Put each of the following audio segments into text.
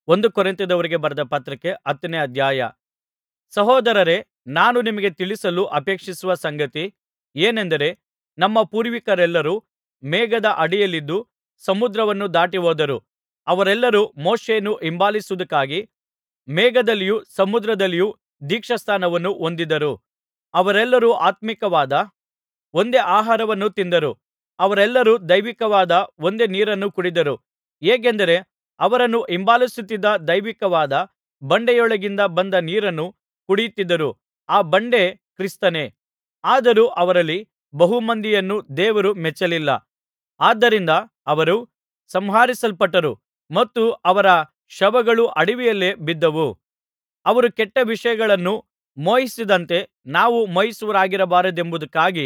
ಒಂದು ಕೊರಿಂಥದವರಿಗೆ ಬರೆದ ಪತ್ರಿಕೆ ಹತ್ತನೇ ಅಧ್ಯಾಯ ಸಹೋದರರೇ ನಾನು ನಿಮಗೆ ತಿಳಿಸಲು ಅಪೇಕ್ಷಿಸುವ ಸಂಗತಿ ಏನೆಂದರೆ ನಮ್ಮ ಪೂರ್ವಿಕರೆಲ್ಲರೂ ಮೇಘದ ಅಡಿಯಲ್ಲಿದ್ದು ಸಮುದ್ರವನ್ನು ದಾಟಿಹೋದರು ಅವರೆಲ್ಲರೂ ಮೋಶೆಯನ್ನು ಹಿಂಬಾಲಿಸುವುದಕ್ಕಾಗಿ ಮೇಘದಲ್ಲಿಯೂ ಸಮುದ್ರದಲ್ಲಿಯೂ ದೀಕ್ಷಾಸ್ನಾನವನ್ನು ಹೊಂದಿದರು ಅವರೆಲ್ಲರೂ ಆತ್ಮೀಕವಾದ ಒಂದೇ ಆಹಾರವನ್ನು ತಿಂದರು ಅವರೆಲ್ಲರೂ ದೈವಿಕವಾದ ಒಂದೇ ನೀರನ್ನು ಕುಡಿದರು ಹೇಗೆಂದರೆ ಅವರನ್ನು ಹಿಂಬಾಲಿಸುತ್ತಿದ್ದ ದೈವಿಕವಾದ ಬಂಡೆಯೊಳಗಿಂದ ಬಂದ ನೀರನ್ನು ಕುಡಿಯುತ್ತಿದ್ದರು ಆ ಬಂಡೆ ಕ್ರಿಸ್ತನೇ ಆದರೂ ಅವರಲ್ಲಿ ಬಹು ಮಂದಿಯನ್ನು ದೇವರು ಮೆಚ್ಚಲಿಲ್ಲ ಆದ್ದರಿಂದ ಅವರು ಸಂಹರಿಸಲ್ಪಟ್ಟರು ಮತ್ತು ಅವರ ಶವಗಳು ಅಡವಿಯಲ್ಲೇ ಬಿದ್ದವು ಅವರು ಕೆಟ್ಟ ವಿಷಯಗಳನ್ನು ಮೋಹಿಸದಂತೆ ನಾವು ಮೋಹಿಸುವವರಾಗಿರಬಾರದೆಂಬುದಕ್ಕಾಗಿ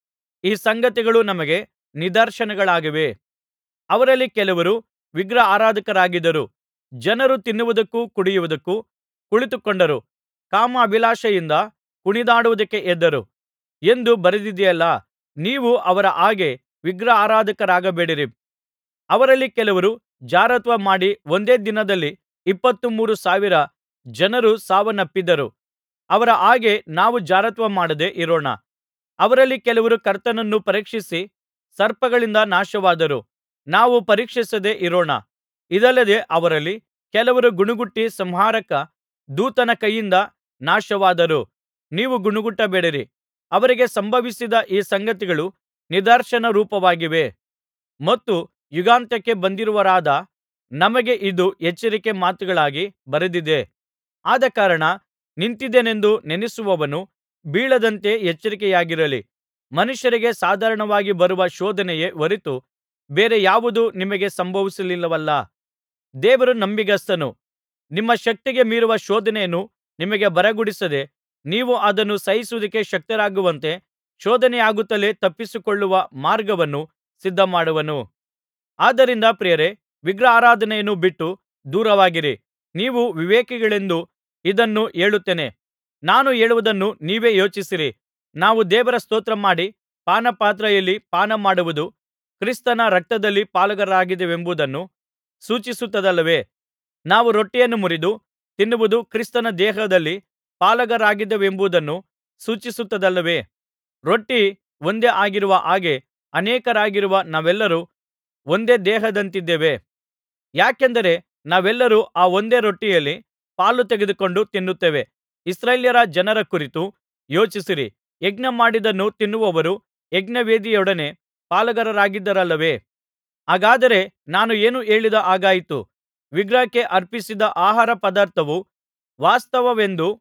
ಈ ಸಂಗತಿಗಳು ನಮಗೆ ನಿದರ್ಶನಗಳಾಗಿವೆ ಅವರಲ್ಲಿ ಕೆಲವರು ವಿಗ್ರಹಾರಾಧಕರಾಗಿದ್ದರು ಜನರು ತಿನ್ನುವುದಕ್ಕೂ ಕುಡಿಯುವುದಕ್ಕೂ ಕುಳಿತುಕೊಂಡರು ಕಾಮಾಭಿಲಾಷೆಯಿಂದ ಕುಣಿದಾಡುವುದಕ್ಕೆ ಎದ್ದರು ಎಂದು ಬರೆದಿದೆಯಲ್ಲಾ ನೀವು ಅವರ ಹಾಗೆ ವಿಗ್ರಹಾರಾಧಕರಾಗಬೇಡಿರಿ ಅವರಲ್ಲಿ ಕೆಲವರು ಜಾರತ್ವ ಮಾಡಿ ಒಂದೇ ದಿನದಲ್ಲಿ ಇಪ್ಪತ್ತು ಮೂರು ಸಾವಿರ ಜನರು ಸಾವನ್ನಪ್ಪಿದರು ಅವರ ಹಾಗೆ ನಾವು ಜಾರತ್ವ ಮಾಡದೆ ಇರೋಣ ಅವರಲ್ಲಿ ಕೆಲವರು ಕರ್ತನನ್ನು ಪರೀಕ್ಷಿಸಿ ಸರ್ಪಗಳಿಂದ ನಾಶವಾದರು ನಾವು ಪರೀಕ್ಷಿಸದೆ ಇರೋಣ ಇದಲ್ಲದೆ ಅವರಲ್ಲಿ ಕೆಲವರು ಗುಣುಗುಟ್ಟಿ ಸಂಹಾರಕ ದೂತನ ಕೈಯಿಂದ ನಾಶವಾದರು ನೀವು ಗುಣುಗುಟ್ಟಬೇಡಿರಿ ಅವರಿಗೆ ಸಂಭವಿಸಿದ ಈ ಸಂಗತಿಗಳು ನಿದರ್ಶನರೂಪವಾಗಿವೆ ಮತ್ತು ಯುಗಾಂತ್ಯಕ್ಕೆ ಬಂದಿರುವವರಾದ ನಮಗೆ ಇದು ಎಚ್ಚರಿಕೆ ಮಾತುಗಳಾಗಿ ಬರೆದಿದೆ ಆದಕಾರಣ ನಿಂತಿದ್ದೇನೆಂದು ನೆನಸುವವನು ಬೀಳದಂತೆ ಎಚ್ಚರಿಕೆಯಾಗಿರಲಿ ಮನುಷ್ಯರಿಗೆ ಸಾಧಾರಣವಾಗಿ ಬರುವ ಶೋಧನೆಯೇ ಹೊರತು ಬೇರೆ ಯಾವುದೂ ನಿಮಗೆ ಸಂಭವಿಸಲಿಲ್ಲವಲ್ಲಾ ದೇವರು ನಂಬಿಗಸ್ತನು ನಿಮ್ಮ ಶಕ್ತಿಗೆ ಮೀರುವ ಶೋಧನೆಯನ್ನು ನಿಮಗೆ ಬರಗೊಡಿಸದೆ ನೀವು ಅದನ್ನು ಸಹಿಸುವುದಕ್ಕೆ ಶಕ್ತರಾಗುವಂತೆ ಶೋಧನೆಯಾಗುತ್ತಲೇ ತಪ್ಪಿಸಿಕೊಳ್ಳುವ ಮಾರ್ಗವನ್ನು ಸಿದ್ಧಮಾಡುವನು ಆದ್ದರಿಂದ ಪ್ರಿಯರೇ ವಿಗ್ರಹಾರಾಧನೆಯನ್ನು ಬಿಟ್ಟು ದೂರವಾಗಿರಿ ನೀವು ವಿವೇಕಿಗಳೆಂದು ಇದನ್ನು ಹೇಳುತ್ತೇನೆ ನಾನು ಹೇಳುವುದನ್ನು ನೀವೇ ಯೋಚಿಸಿರಿ ನಾವು ದೇವರ ಸ್ತೋತ್ರಮಾಡಿ ಪಾನಪಾತ್ರೆಯಲ್ಲಿ ಪಾನಮಾಡುವುದು ಕ್ರಿಸ್ತನ ರಕ್ತದಲ್ಲಿ ಪಾಲುಗಾರರಾಗಿದ್ದೇವೆಂಬುದನ್ನು ಸೂಚಿಸುತ್ತದಲ್ಲವೇ ನಾವು ರೊಟ್ಟಿಯನ್ನು ಮುರಿದು ತಿನ್ನುವುದು ಕ್ರಿಸ್ತನ ದೇಹದಲ್ಲಿ ಪಾಲುಗಾರರಾಗಿದ್ದೇವೆಂಬುದನ್ನು ಸೂಚಿಸುತ್ತದಲ್ಲವೇ ರೊಟ್ಟಿ ಒಂದೇ ಆಗಿರುವ ಹಾಗೆ ಅನೇಕರಾಗಿರುವ ನಾವೆಲ್ಲರೂ ಒಂದೇ ದೇಹದಂತಿದ್ದೇವೆ ಯಾಕೆಂದರೆ ನಾವೆಲ್ಲರೂ ಆ ಒಂದೇ ರೊಟ್ಟಿಯಲ್ಲಿ ಪಾಲು ತೆಗೆದುಕೊಂಡು ತಿನ್ನುತ್ತೇವೆ ಇಸ್ರಾಯೇಲ್ಯರ ಜನರ ಕುರಿತು ಯೋಚಿಸಿರಿ ಯಜ್ಞಮಾಡಿದ್ದನ್ನು ತಿನ್ನುವವರು ಯಜ್ಞವೇದಿಯೊಡನೆ ಪಾಲುಗಾರರಾಗಿದ್ದಾರಲ್ಲವೇ ಹಾಗಾದರೆ ನಾನು ಏನು ಹೇಳಿದ ಹಾಗಾಯಿತು ವಿಗ್ರಹಕ್ಕೆ ಅರ್ಪಿಸಿದ ಆಹಾರ ಪದಾರ್ಥವು ವಾಸ್ತವವೆಂದೋ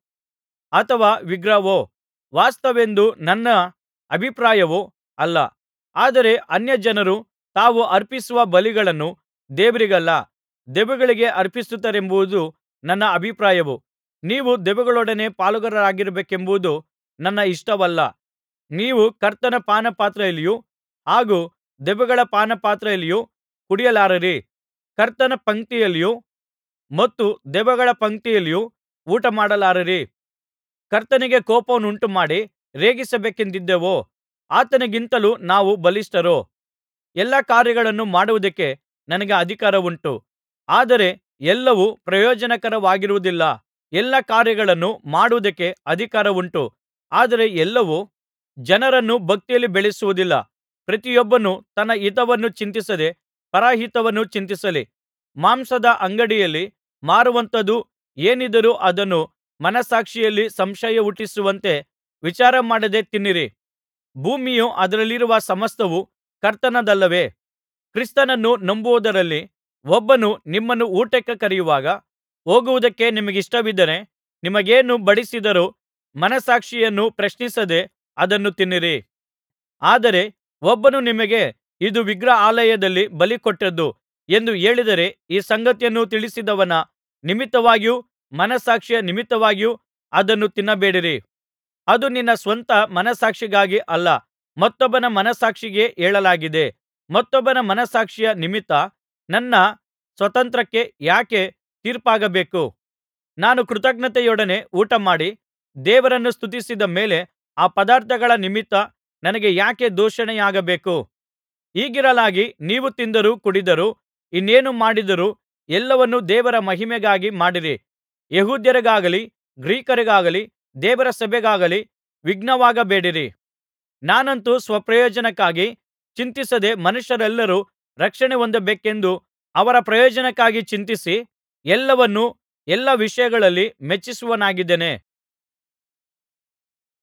ಅಥವಾ ವಿಗ್ರಹವೋ ವಾಸ್ತವವೆಂದು ನನ್ನ ಅಭಿಪ್ರಾಯವೋ ಅಲ್ಲ ಆದರೆ ಅನ್ಯಜನರು ತಾವು ಅರ್ಪಿಸುವ ಬಲಿಗಳನ್ನು ದೇವರಿಗಲ್ಲ ದೆವ್ವಗಳಿಗೆ ಅರ್ಪಿಸುತ್ತಾರೆಂಬುದು ನನ್ನ ಅಭಿಪ್ರಾಯವು ನೀವು ದೆವ್ವಗಳೊಡನೆ ಪಾಲುಗಾರರಾಗಿರಬೇಕೆಂಬುದು ನನ್ನ ಇಷ್ಟವಲ್ಲ ನೀವು ಕರ್ತನ ಪಾನಪಾತ್ರೆಯಲ್ಲಿಯೂ ಹಾಗೂ ದೆವ್ವಗಳ ಪಾನಪಾತ್ರೆಯಲ್ಲಿಯೂ ಕುಡಿಯಲಾರಿರಿ ಕರ್ತನ ಪಂಕ್ತಿಯಲ್ಲಿಯೂ ಮತ್ತು ದೆವ್ವಗಳ ಪಂಕ್ತಿಯಲ್ಲಿಯೂ ಊಟಮಾಡಲಾರಿರಿ ಕರ್ತನಿಗೆ ಕೋಪವನ್ನುಂಟುಮಾಡಿ ರೇಗಿಸಬೇಕೆಂದಿದ್ದೆವೋ ಆತನಿಗಿಂತಲೂ ನಾವು ಬಲಿಷ್ಠರೋ ಎಲ್ಲಾ ಕಾರ್ಯಗಳನ್ನು ಮಾಡುವುದಕ್ಕೆ ನನಗೆ ಅಧಿಕಾರವುಂಟು ಆದರೆ ಎಲ್ಲವೂ ಪ್ರಯೋಜನಕರವಾಗಿರುವುದಿಲ್ಲ ಎಲ್ಲಾ ಕಾರ್ಯಗಳನ್ನು ಮಾಡುವುದಕ್ಕೆ ಅಧಿಕಾರವುಂಟು ಆದರೆ ಎಲ್ಲವೂ ಜನರನ್ನು ಭಕ್ತಿಯಲ್ಲಿ ಬೆಳೆಸುವುದಿಲ್ಲ ಪ್ರತಿಯೊಬ್ಬನು ತನ್ನ ಹಿತವನ್ನು ಚಿಂತಿಸದೆ ಪರಹಿತವನ್ನು ಚಿಂತಿಸಲಿ ಮಾಂಸದ ಅಂಗಡಿಯಲ್ಲಿ ಮಾರುವಂಥದ್ದು ಏನಿದ್ದರೂ ಅದನ್ನು ಮನಸ್ಸಾಕ್ಷಿಯಲ್ಲಿ ಸಂಶಯ ಹುಟ್ಟಿಸುವಂತೆ ವಿಚಾರಮಾಡದೆ ತಿನ್ನಿರಿ ಭೂಮಿಯೂ ಅದರಲ್ಲಿರುವ ಸಮಸ್ತವೂ ಕರ್ತನದಲ್ಲವೇ ಕ್ರಿಸ್ತನನ್ನು ನಂಬುವವರಲ್ಲಿ ಒಬ್ಬನು ನಿಮ್ಮನ್ನು ಊಟಕ್ಕೆ ಕರೆಯುವಾಗ ಹೋಗುವುದಕ್ಕೆ ನಿಮಗಿಷ್ಟವಿದ್ದರೆ ನಿಮಗೇನು ಬಡಿಸಿದರೂ ಮನಸ್ಸಾಕ್ಷಿಯನ್ನು ಪ್ರಶ್ನಿಸದೆ ಅದನ್ನು ತಿನ್ನಿರಿ ಆದರೆ ಒಬ್ಬನು ನಿಮಗೆ ಇದು ವಿಗ್ರಹಾಲಯದಲ್ಲಿ ಬಲಿಕೊಟ್ಟದ್ದು ಎಂದು ಹೇಳಿದರೆ ಈ ಸಂಗತಿಯನ್ನು ತಿಳಿಸಿದವನ ನಿಮಿತ್ತವಾಗಿಯೂ ಮನಸ್ಸಾಕ್ಷಿಯ ನಿಮಿತ್ತವಾಗಿಯೂ ಅದನ್ನು ತಿನ್ನಬೇಡಿರಿ ಅದು ನಿನ್ನ ಸ್ವಂತ ಮನಸ್ಸಾಕ್ಷಿಗಾಗಿ ಅಲ್ಲ ಮತ್ತೊಬ್ಬನ ಮನಸ್ಸಾಕ್ಷಿಗೆ ಹೇಳಲಾಗಿದೆ ಮತ್ತೊಬ್ಬನ ಮನಸ್ಸಾಕ್ಷಿಯ ನಿಮಿತ್ತ ನನ್ನ ಸ್ವಾತಂತ್ರ್ಯಕ್ಕೆ ಯಾಕೆ ತೀರ್ಪಾಗಬೇಕು ನಾನು ಕೃತಜ್ಞತೆಯೊಡನೆ ಊಟಮಾಡಿ ದೇವರನ್ನು ಸ್ತುತಿಸಿದ ಮೇಲೆ ಆ ಪದಾರ್ಥಗಳ ನಿಮಿತ್ತ ನನಗೆ ಯಾಕೆ ದೂಷಣೆಯಾಗಬೇಕು ಹೀಗಿರಲಾಗಿ ನೀವು ತಿಂದರೂ ಕುಡಿದರೂ ಇನ್ನೇನು ಮಾಡಿದರೂ ಎಲ್ಲವನ್ನೂ ದೇವರ ಮಹಿಮೆಗಾಗಿ ಮಾಡಿರಿ ಯೆಹೂದ್ಯರಿಗಾಗಲಿ ಗ್ರೀಕರಿಗಾಗಲಿ ದೇವರ ಸಭೆಗಾಗಲಿ ವಿಘ್ನವಾಗಬೇಡಿರಿ ನಾನಂತೂ ಸ್ವಪ್ರಯೋಜನಕ್ಕಾಗಿ ಚಿಂತಿಸದೆ ಮನುಷ್ಯರೆಲ್ಲರೂ ರಕ್ಷಣೆ ಹೊಂದಬೇಕೆಂದು ಅವರ ಪ್ರಯೋಜನಕ್ಕಾಗಿ ಚಿಂತಿಸಿ ಎಲ್ಲವನ್ನೂ ಎಲ್ಲಾ ವಿಷಯಗಳಲ್ಲಿ ಮೆಚ್ಚಿಸುವವನಾಗಿದ್ದೇನೆ